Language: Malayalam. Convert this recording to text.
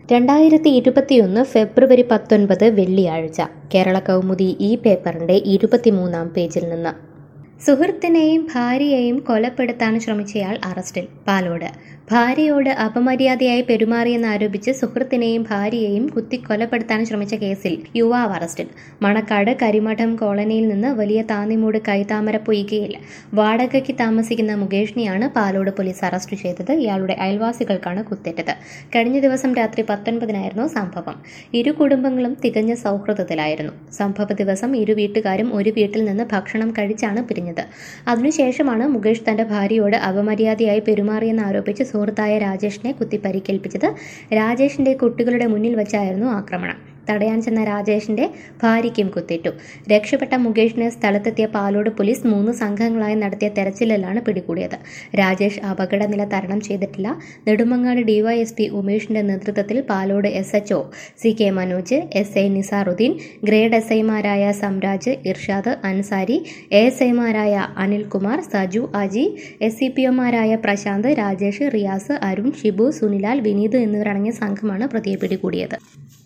രണ്ടായിരത്തി ഇരുപത്തിയൊന്ന് ഫെബ്രുവരി പത്തൊൻപത് വെള്ളിയാഴ്ച കേരള കൗമുദി ഈ പേപ്പറിന്റെ ഇരുപത്തിമൂന്നാം പേജിൽ നിന്ന് സുഹൃത്തിനെയും ഭാര്യയെയും കൊലപ്പെടുത്താൻ ശ്രമിച്ചയാൾ അറസ്റ്റിൽ പാലോട് ഭാര്യയോട് അപമര്യാദയായി പെരുമാറിയെന്നാരോപിച്ച് സുഹൃത്തിനെയും ഭാര്യയെയും കുത്തി കൊലപ്പെടുത്താൻ ശ്രമിച്ച കേസിൽ യുവാവ് അറസ്റ്റിൽ മണക്കാട് കരിമഠം കോളനിയിൽ നിന്ന് വലിയ താന്നിമൂട് കൈതാമര പൊയ്കയിൽ വാടകയ്ക്ക് താമസിക്കുന്ന മുകേഷിനെയാണ് പാലോട് പോലീസ് അറസ്റ്റ് ചെയ്തത് ഇയാളുടെ അയൽവാസികൾക്കാണ് കുത്തേറ്റത് കഴിഞ്ഞ ദിവസം രാത്രി പത്തൊൻപതിനായിരുന്നു സംഭവം ഇരു കുടുംബങ്ങളും തികഞ്ഞ സൗഹൃദത്തിലായിരുന്നു സംഭവ ദിവസം ഇരു വീട്ടുകാരും ഒരു വീട്ടിൽ നിന്ന് ഭക്ഷണം കഴിച്ചാണ് പിരിഞ്ഞത് അതിനുശേഷമാണ് മുകേഷ് തന്റെ ഭാര്യയോട് അപമര്യാദയായി പെരുമാറിയെന്ന് ആരോപിച്ച് സുഹൃത്തായ രാജേഷിനെ കുത്തി പരിക്കേൽപ്പിച്ചത് രാജേഷിന്റെ കുട്ടികളുടെ മുന്നിൽ വെച്ചായിരുന്നു ആക്രമണം തടയാൻ ചെന്ന രാജേഷിന്റെ ഭാര്യയ്ക്കും കുത്തേറ്റു രക്ഷപ്പെട്ട മുകേഷിനെ സ്ഥലത്തെത്തിയ പാലോട് പോലീസ് മൂന്ന് സംഘങ്ങളായി നടത്തിയ തെരച്ചിലിലാണ് പിടികൂടിയത് രാജേഷ് അപകടനില തരണം ചെയ്തിട്ടില്ല നെടുമങ്ങാട് ഡിവൈഎസ്പി ഉമേഷിന്റെ നേതൃത്വത്തിൽ Palode S HO C K Manoj S I Nizaruddin grade S ഐമാരായ സംരാജ് ഇർഷാദ് അൻസാരി എ എസ് ഐമാരായ Anilkumar Saju Aji S C P ഒമാരായ പ്രശാന്ത് രാജേഷ് റിയാസ് അരുൺ ഷിബു സുനിലാൽ വിനീത് എന്നിവരടങ്ങിയ സംഘമാണ് പ്രതിയെ പിടികൂടിയത്